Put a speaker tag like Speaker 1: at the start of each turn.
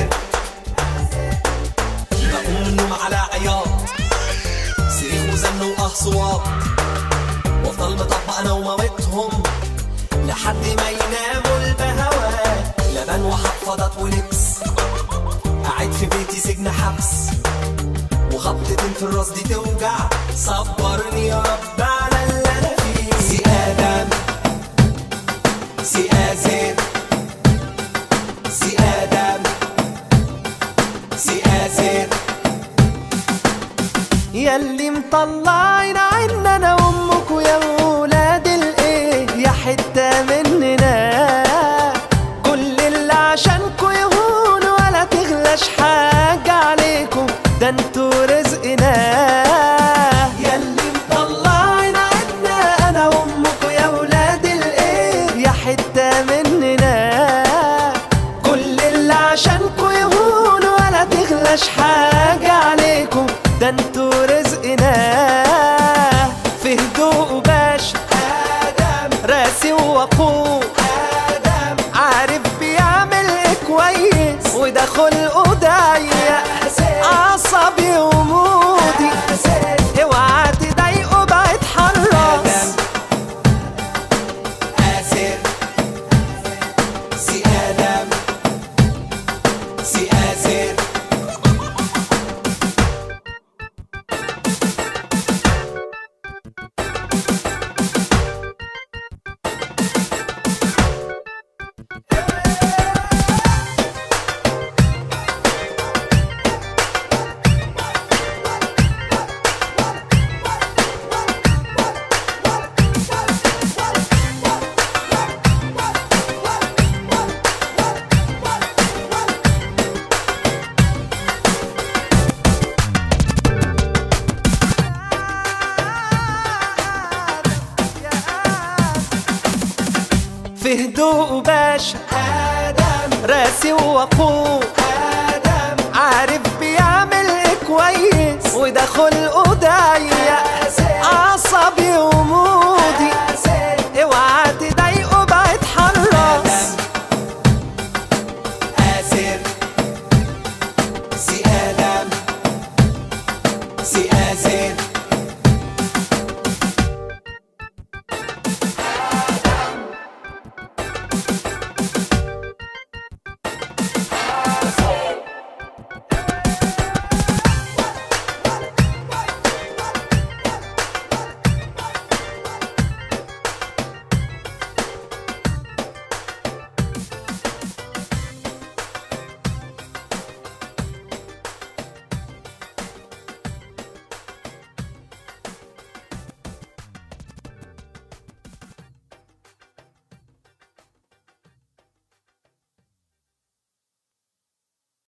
Speaker 1: آسر بقوم من النوم على عياط صريخ وزن وأصوات وافضل مطبق انا ومامتهم لحد ما يناموا البهوات لبن وحفاضات ولبس قاعد في بيتي سجن حبس وخبطتين في الراس دي توجع صبرني يا رب على اللي انا فيه سي ادم سي ازر سي ادم سي ازر
Speaker 2: ياللي مطلعين عنا انا وامك ويا ولاد الايه يا حته مننا كل اللي عشانكوا يهون ولا تغلاش حاجه عليكم ده انتوا رزقنا ياللي مطلعين عنا انا وامك ويا ولاد الايه يا حته مننا كل اللي عشانكوا يهون ولا تغلاش حاجة عليكم ده انتوا رزقنا في هدوء وباشا آدم راسي ووقور آدم عارف بيعمل ايه كويس وده خلقه ضيق عصبي ومودي اوعى تضايقه بعد حراس
Speaker 1: آسر سي آدم سي آسر
Speaker 2: في هدوء وباشا آدم راسي ووقور